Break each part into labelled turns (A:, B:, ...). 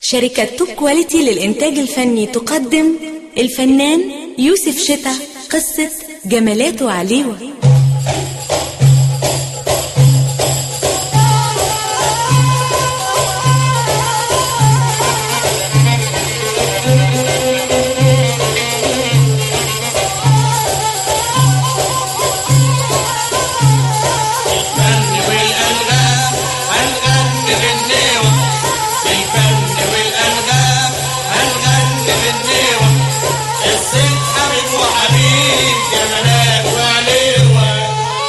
A: شركة توب كواليتي للإنتاج الفني تقدم الفنان يوسف شتا قصة جمالات وعليوة
B: الفن والأنغام هنغني بالنيوة الفن والأنغام هنغني بالنيوة قصة حبيب وحبيب جمالات وعليوة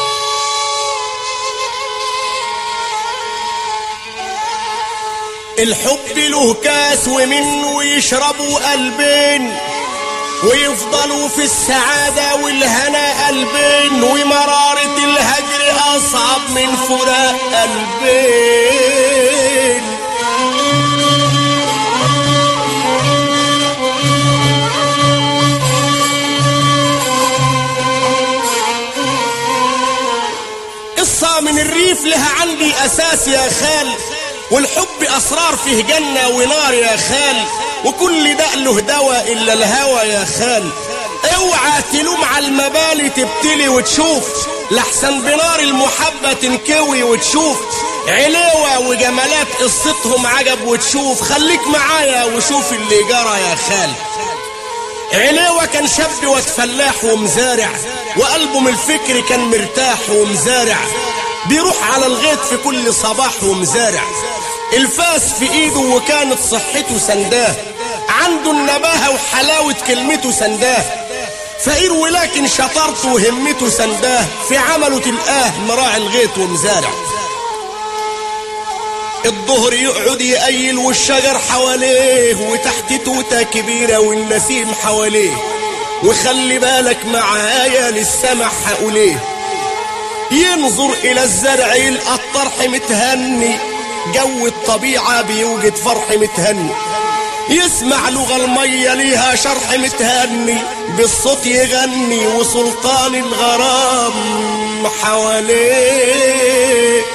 B: الحب له كاس ومنه يشربوا قلبين ويفضلوا في السعادة والهنا قلبين ومرارة الهجر أصعب من فراق قلبين قصة من الريف لها عندي أساس يا خال والحب أسرار فيه جنة ونار يا خال وكل ده له دواء إلا الهوى يا خال اوعى تلوم على المبالي تبتلي وتشوف لحسن بنار المحبة تنكوي وتشوف علوة وجمالات قصتهم عجب وتشوف خليك معايا وشوف اللي جرى يا خال علوة كان شاب وتفلاح ومزارع وقلبه من الفكر كان مرتاح ومزارع بيروح على الغيط في كل صباح ومزارع الفاس في ايده وكانت صحته سنداه عنده النباهة وحلاوة كلمته سنداه فقير ولكن شطارته وهمته سنداه في عمله تلقاه مراعي الغيط ومزارع الظهر يقعد يقيل والشجر حواليه وتحت توتة كبيرة والنسيم حواليه وخلي بالك معايا للسمع هقوليه ينظر إلى الزرع يلقى الطرح متهني جو الطبيعة بيوجد فرح متهني يسمع لغة المية ليها شرح متهني بالصوت يغني وسلطان الغرام حواليه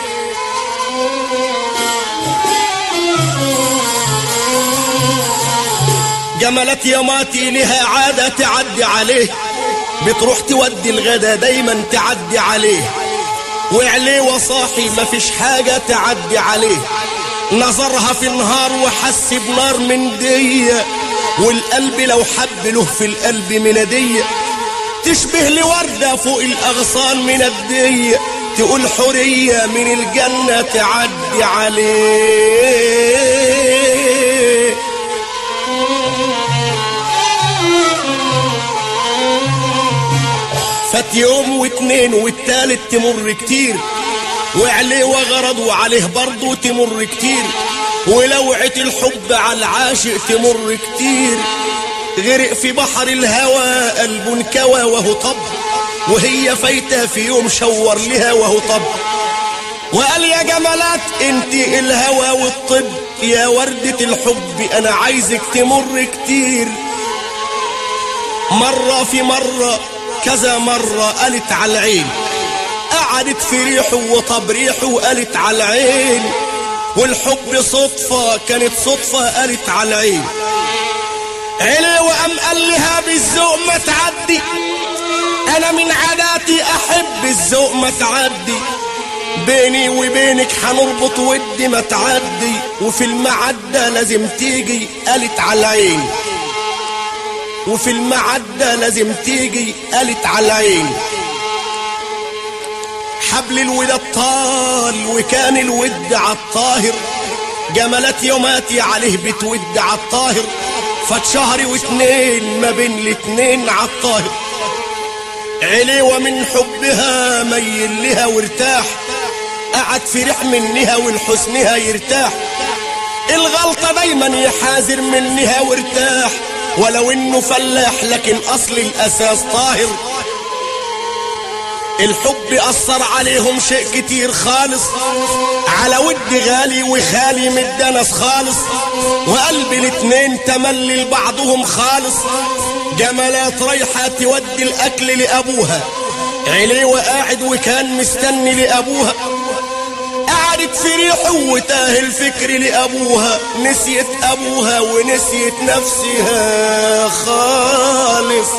B: جملت يماتي لها عادة تعدي عليه بتروح تودي الغدا دايما تعدي عليه وعليه وصاحي مفيش حاجة تعدي عليه نظرها في النهار وحس بنار من دي والقلب لو حب له في القلب ميلادية تشبه لوردة فوق الأغصان من الدية تقول حرية من الجنة تعدي عليه فات يوم واتنين والتالت تمر كتير وعليه وغرض وعليه برضه تمر كتير ولوعة الحب على العاشق تمر كتير غرق في بحر الهوى قلب انكوى وهو طب وهي فايتة في يوم شور لها وهو طب وقال يا جمالات انت الهوى والطب يا وردة الحب انا عايزك تمر كتير مرة في مرة كذا مرة قالت على العين قعدت في ريحه وطب ريحه وقالت على العين والحب صدفة كانت صدفة قالت على العين علي وقام قال لها بالذوق ما تعدي انا من عاداتي احب الذوق ما تعدي بيني وبينك هنربط ودي ما تعدي وفي المعدة لازم تيجي قالت على العين وفي المعدة لازم تيجي قالت على العين حبل الوداد طال وكان الود عالطاهر جملت يوماتي عليه بتود عالطاهر فات شهر واتنين ما بين الاتنين عالطاهر عليوة من حبها ميل لها وارتاح قعد في ريح منها والحسنها يرتاح الغلطة دايما يحاذر منها وارتاح ولو انه فلاح لكن اصل الاساس طاهر الحب اثر عليهم شيء كتير خالص على ود غالي وخالي من الدنس خالص وقلب الاتنين تملي لبعضهم خالص جمالات رايحة تودي الاكل لابوها عليه وقاعد وكان مستني لابوها قعد قعدت في ريحه وتاه الفكر لأبوها نسيت أبوها ونسيت نفسها خالص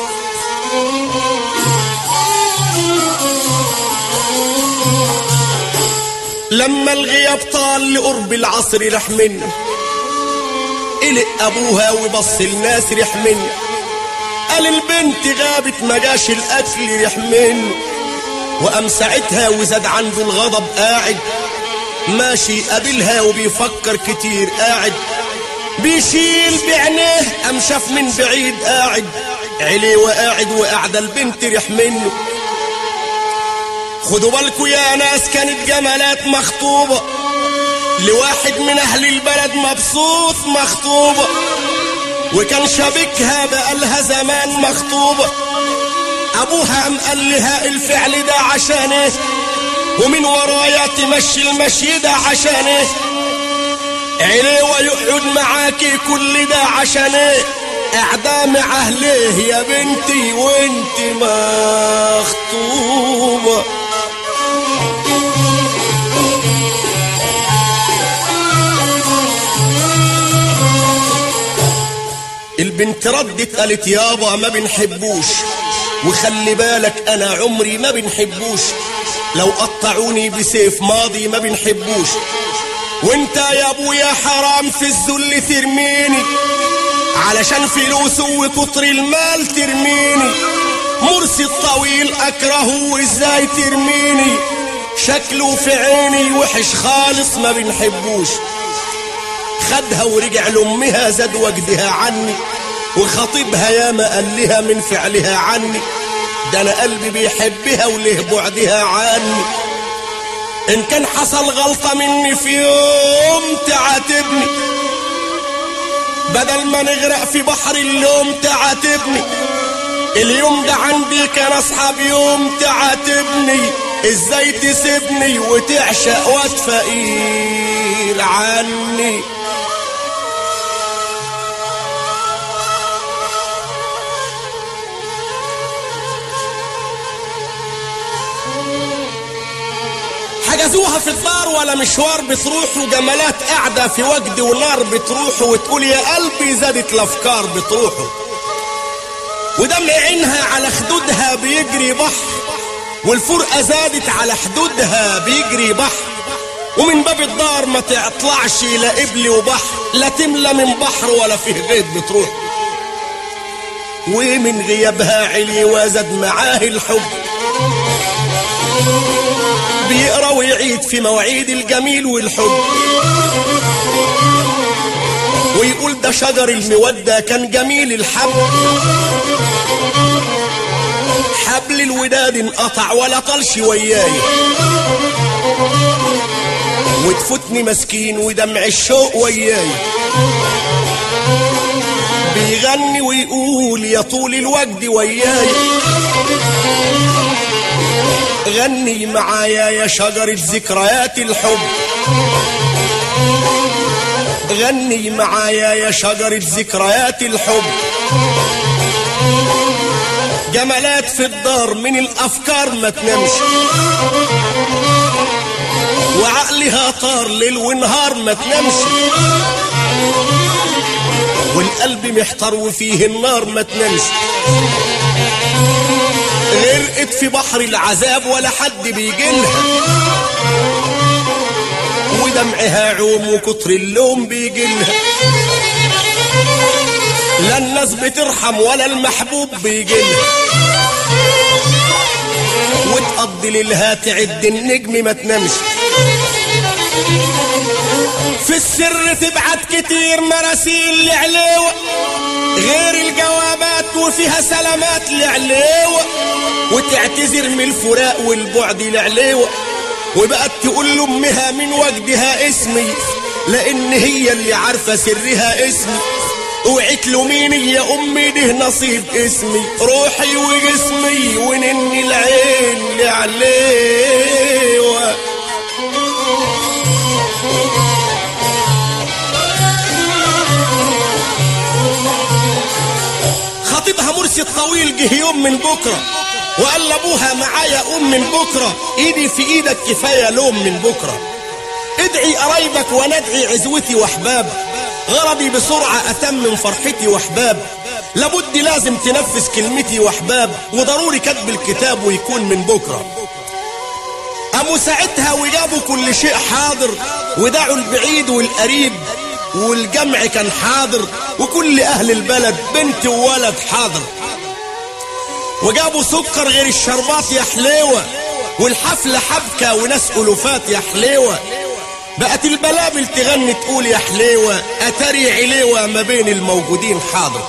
B: لما الغياب طال لقرب العصر رح منه قلق ابوها وبص الناس رح منه قال البنت غابت ما جاش الاكل رح منه وقام ساعتها وزاد عنده الغضب قاعد ماشي قابلها وبيفكر كتير قاعد بيشيل بعينيه قام شاف من بعيد قاعد عليه وقاعد وقاعده البنت رح منه خدوا بالكوا يا ناس كانت جمالات مخطوبة لواحد من أهل البلد مبسوط مخطوبة وكان شبكها بقالها زمان مخطوبة أبوها قام قال لها الفعل ده عشان إيه ومن ورايا تمشي المشي ده عشان إيه عليه ويقعد معاكي كل ده عشان إيه قاعدة مع أهليه يا بنتي وانت مخطوبة البنت ردت قالت يابا ما بنحبوش وخلي بالك انا عمري ما بنحبوش لو قطعوني بسيف ماضي ما بنحبوش وانت يا ابويا حرام في الذل ترميني علشان فلوسه وكتر المال ترميني مرسي الطويل اكرهه وازاي ترميني شكله في عيني وحش خالص ما بنحبوش خدها ورجع لامها زاد وجدها عني وخطيبها ياما قال لها من فعلها عني ده انا قلبي بيحبها وله بعدها عني ان كان حصل غلطة مني في يوم تعاتبني بدل ما نغرق في بحر اللوم تعاتبني اليوم ده عندي كان اصحاب يوم تعاتبني ازاي تسيبني وتعشق واد فقير عني حجزوها في الدار ولا مشوار بتروح وجمالات قاعدة في وجد ونار بتروح وتقول يا قلبي زادت الأفكار بتروحوا ودمع عينها على خدودها بيجري بحر والفرقة زادت على حدودها بيجري بحر ومن باب الدار ما تطلعش لا قبل وبحر لا تملى من بحر ولا فيه غيط بتروح ومن غيابها علي وزاد معاه الحب بيقرا ويعيد في مواعيد الجميل والحب ويقول ده شجر المودة كان جميل الحب حبل الوداد انقطع ولا طلش وياي وتفوتني مسكين ودمع الشوق وياي بيغني ويقول يا طول الوجد وياي غني معايا يا شجرة ذكريات الحب غني معايا يا شجرة ذكريات الحب جمالات في الدار من الأفكار ما تنامش وعقلها طار ليل ونهار ما تنامش والقلب محتار وفيه النار ما تنامش غرقت في بحر العذاب ولا حد بيجيلها ودمعها عوم وكتر اللوم بيجيلها لا الناس بترحم ولا المحبوب بيجيلها وتقضي ليلها تعد النجم ما تنامش في السر تبعت كتير مراسيل لعليوة غير الجوابات وفيها سلامات لعليوة وتعتذر من الفراق والبعد لعليوة وبقت تقول لامها من وجدها اسمي لان هي اللي عارفة سرها اسمي اوعك لوميني يا امي ده نصيب اسمي روحي وجسمي ونني العين لعليوة خطيبها مرسي الطويل جه يوم من بكرة وقال لابوها معايا ام من بكرة ايدي في ايدك كفاية لوم من بكرة ادعي قرايبك وندعي عزوتي واحباب غرضي بسرعة اتمم فرحتي واحباب لابد لازم تنفذ كلمتي واحباب وضروري كتب الكتاب ويكون من بكرة قاموا ساعتها وجابوا كل شيء حاضر ودعوا البعيد والقريب والجمع كان حاضر وكل اهل البلد بنت وولد حاضر وجابوا سكر غير الشربات يا حليوة والحفلة حبكة وناس ألوفات يا حليوة بقت البلابل تغني تقول يا حليوة أتري عليوة ما بين الموجودين حاضر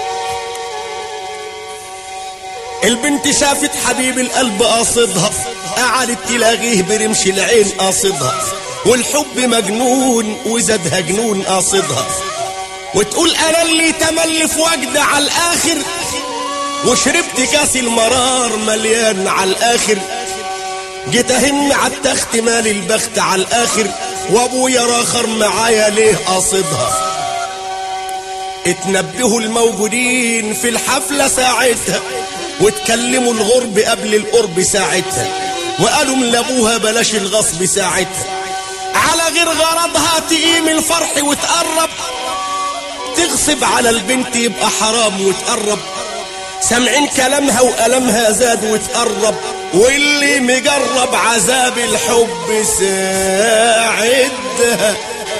B: البنت شافت حبيب القلب قاصدها قعدت تلاغيه برمش العين قاصدها والحب مجنون وزادها جنون قاصدها وتقول انا اللي تملي في وجد على الاخر وشربت كاس المرار مليان على الاخر جيت اهن على التخت مال البخت على الاخر وابويا راخر معايا ليه قاصدها اتنبهوا الموجودين في الحفلة ساعتها واتكلموا الغرب قبل القرب ساعتها وقالوا من لابوها بلاش الغصب ساعتها على غير غرضها تقيم الفرح وتقرب تغصب على البنت يبقى حرام وتقرب سامعين كلامها وألمها زاد وتقرب واللي مجرب عذاب الحب ساعدها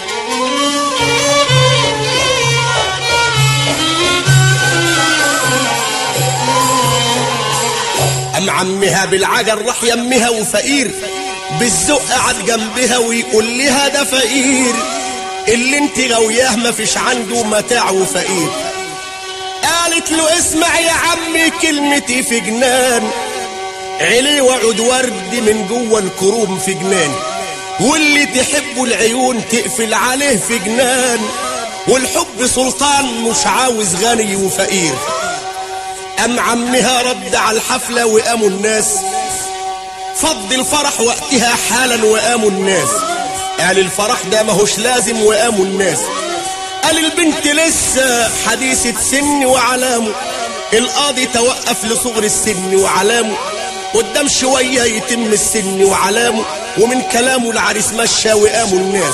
B: أم عمها بالعجل راح يمها وفقير بالذوق قعد جنبها ويقول لها ده فقير اللي انت غوياه مفيش عنده متاع وفقير قالت له اسمع يا عمي كلمتي في جنان علي وعود ورد من جوه الكروم في جنان واللي تحبه العيون تقفل عليه في جنان والحب سلطان مش عاوز غني وفقير أم عمها رد على الحفلة وقاموا الناس فض الفرح وقتها حالا وقاموا الناس قال الفرح ده ماهوش لازم وقاموا الناس قال البنت لسه حديثة سن وعلامه القاضي توقف لصغر السن وعلامه قدام شوية يتم السن وعلامه ومن كلامه العريس مشى وقاموا الناس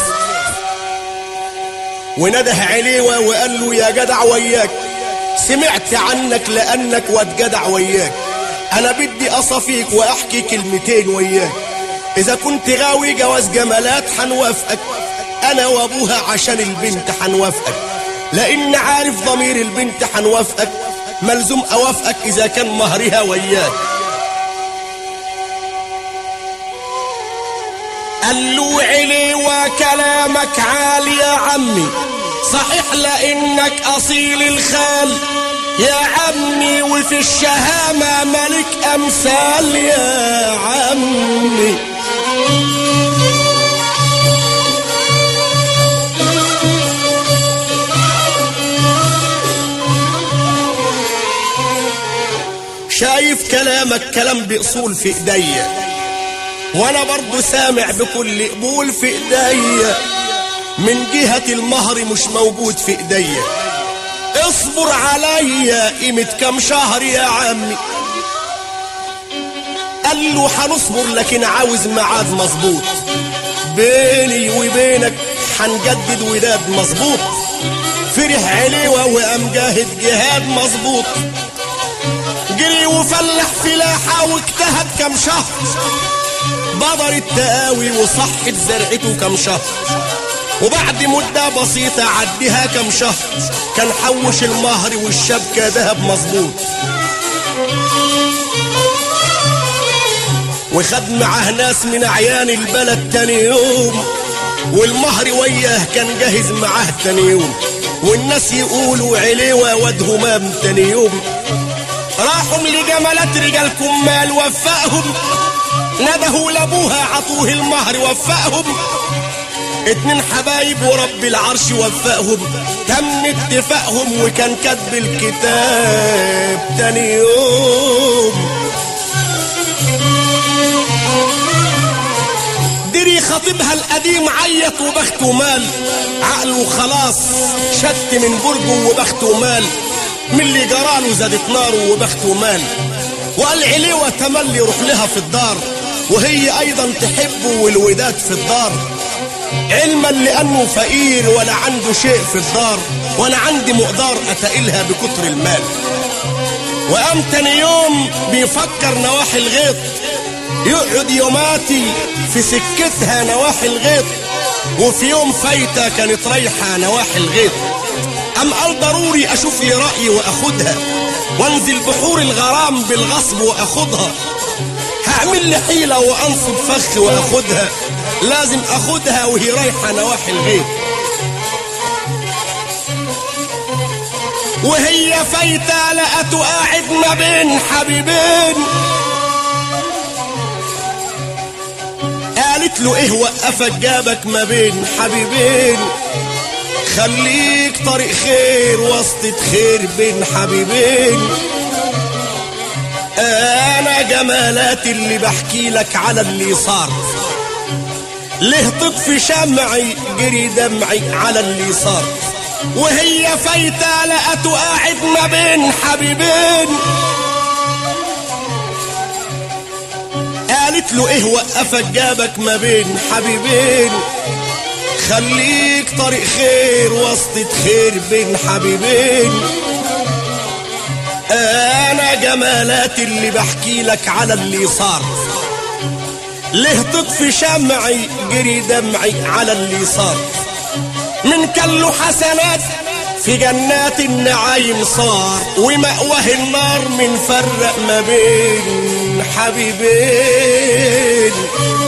B: ونده عليوة وقال له يا جدع وياك سمعت عنك لأنك واد جدع وياك أنا بدي أصفيك وأحكي كلمتين وياك إذا كنت غاوي جواز جمالات حنوافقك أنا وأبوها عشان البنت حنوافقك لأن عارف ضمير البنت حنوافقك ملزوم أوافقك إذا كان مهرها وياك قال له علي وكلامك عالي يا عمي صحيح لانك اصيل الخال يا عمي وفي الشهامة ملك امثال يا عمي شايف كلامك كلام بأصول في ايديا وانا برضو سامع بكل قبول في ايديا من جهة المهر مش موجود في ايديا اصبر عليا قيمة كام شهر يا عمي قال له هنصبر لكن عاوز ميعاد مظبوط بيني وبينك هنجدد وداد مظبوط فرح عليوة وقام جاهد جهاد مظبوط جري وفلح فلاحة واجتهد كام شهر بدر التقاوي وصحت زرعته كام شهر وبعد مدة بسيطة عديها كام شهر كان حوش المهر والشبكة دهب مظبوط وخد معاه ناس من اعيان البلد تاني يوم والمهر وياه كان جاهز معاه تاني يوم والناس يقولوا عليوة واد همام تاني يوم راحوا لجملات رجال كمال وفقهم ندهوا لابوها عطوه المهر وفقهم اتنين حبايب ورب العرش وفقهم تم اتفاقهم وكان كاتب الكتاب تاني يوم دري خطيبها القديم عيط وبخته مال عقله خلاص شت من برجه وبخته مال من اللي جراله زادت ناره وبخته مال وقال عليوة تملي يروح لها في الدار وهي ايضا تحبه والوداد في الدار علما لانه فقير ولا عنده شيء في الدار وانا عندي مقدار اتقلها بكتر المال وقام تاني يوم بيفكر نواحي الغيط يقعد يوماتي في سكتها نواحي الغيط وفي يوم فايتة كانت رايحة نواحي الغيط أم قال ضروري أشوف لي رأي وأخدها وانزل بحور الغرام بالغصب وأخدها هعمل لي حيلة وأنصب فخ وأخدها لازم أخدها وهي رايحة نواحي الغيط وهي فايتة لقته قاعد ما بين حبيبين قالت له ايه وقفك جابك ما بين حبيبين خليك طريق خير وسطة خير بين حبيبين انا جمالاتي اللي بحكي لك على اللي صار ليه تطفي شمعي جري دمعي على اللي صار وهي فايتة لقته قاعد ما بين حبيبين قالت له ايه وقفك جابك ما بين حبيبين خليك طريق خير وسطة خير بين حبيبين انا جمالاتي اللي بحكي لك على اللي صار ليه تطفي شمعي جري دمعي على اللي صار من كله حسنات في جنات النعيم صار ومأواه النار من فرق ما بين حبيبين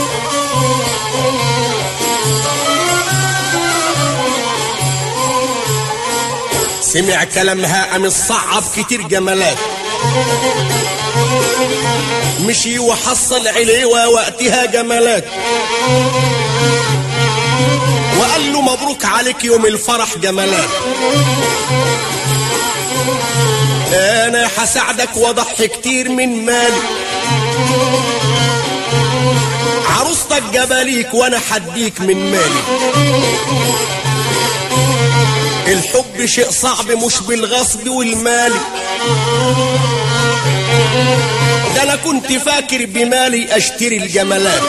B: سمع كلامها قام الصعب كتير جمالات مشي وحصل عليوة وقتها جمالات وقال له مبروك عليك يوم الفرح جمالات انا هساعدك واضحي كتير من مالي عروستك جبليك وانا حديك من مالي الحب شيء صعب مش بالغصب والمال ده انا كنت فاكر بمالي اشتري الجمالات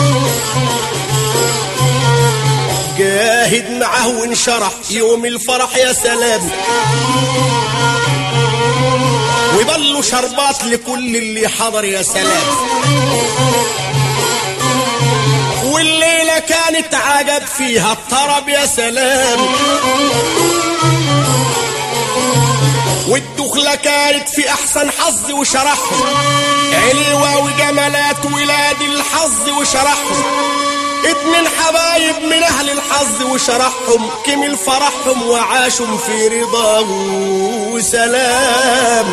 B: جاهد معه وانشرح يوم الفرح يا سلام وبلوا شربات لكل اللي حضر يا سلام والليلة كانت عجب فيها الطرب يا سلام والدخلة كانت في أحسن حظ وشرحهم عليوة وجمالات ولاد الحظ وشرحهم اتنين حبايب من أهل الحظ وشرحهم كمل فرحهم وعاشوا في رضا وسلام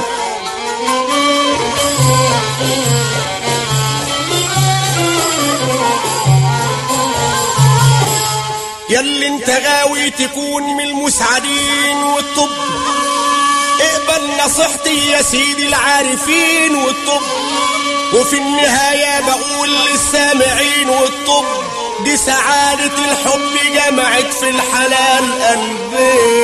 B: ياللي انت غاوي تكون من المسعدين والطب اقبل نصيحتي يا سيدي العارفين والطب وفي النهاية بقول للسامعين والطب دي سعادة الحب جمعت في الحلال قلبين